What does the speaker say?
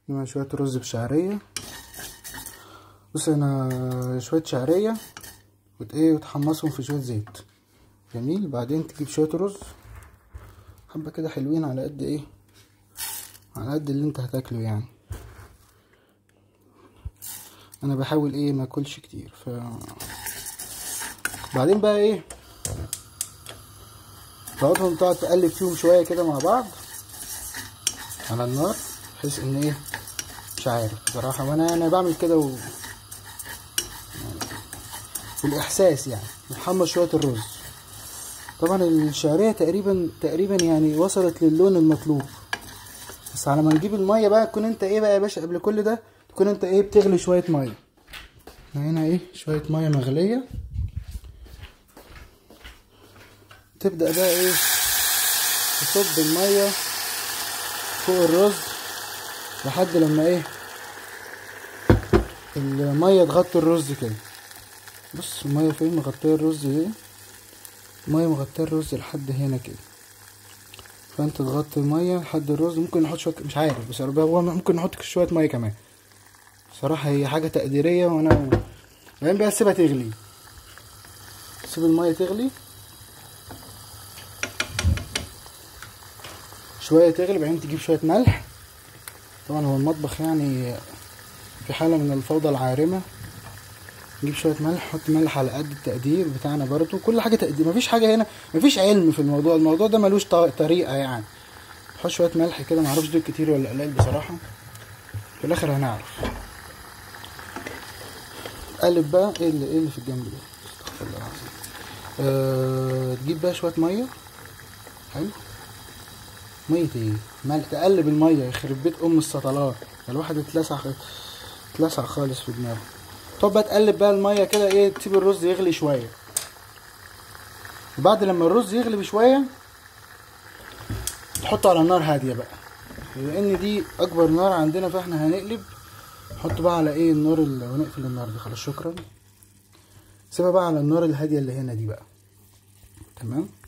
مع شوية رز بشعرية بص انا شوية شعرية وت ايه وتحمصهم في شوية زيت جميل بعدين تجيب شوية رز حبة كده حلوين على قد ايه على قد اللي انت هتاكله يعني انا بحاول ايه ما اكلش كتير ف بعدين بقى ايه تقعدهم تقعد تقلب فيهم شويه كده مع بعض على النار بحيث ان ايه مش عارف بصراحه وانا انا بعمل كده و بالاحساس يعني محمر شويه الرز طبعا الشعريه تقريبا تقريبا يعني وصلت للون المطلوب بس على ما نجيب الميه بقى تكون انت ايه بقى يا باشا قبل كل ده تكون انت ايه بتغلي شويه ميه هنا ايه شويه ميه مغليه تبدا بقى ايه تصب الميه فوق الرز لحد لما ايه الميه تغطي الرز كده بص الميه فين مغطيه الرز ايه الميه مغطيه الرز لحد هنا كده فانت تغطي الميه لحد الرز ممكن نحط شويه مش عارف بس هو ممكن نحط شويه ميه كمان بصراحه هي حاجه تقديريه وانا بعدين بقى سيبها تغلي سيب الميه تغلي شويه تغلي بعدين تجيب شويه ملح طبعا هو المطبخ يعني في حاله من الفوضى العارمه نجيب شويه ملح حط ملح على قد التقدير بتاعنا برضو كل حاجه تقدير مفيش حاجه هنا مفيش علم في الموضوع الموضوع ده ملوش طريقه يعني حط شويه ملح كده معرفش دول كتير ولا قليل بصراحه في الاخر هنعرف قلب بقى ايه اللي ايه اللي في الجنب ده استغفر الله العظيم أه تجيب بقى شويه ميه حلو ميه ايه ملح تقلب الميه يخرب بيت ام السطلات الواحد اتلسع اتلسع خالص في دماغه تقعد بقى تقلب بقى الميه كده ايه تسيب الرز يغلي شويه وبعد لما الرز يغلي بشويه تحطه على نار هاديه بقى لان دي اكبر نار عندنا فاحنا هنقلب نحط بقى على ايه النار ال... ونقفل النار دي خلاص شكرا سيبها بقى على النار الهاديه اللي هنا دي بقى تمام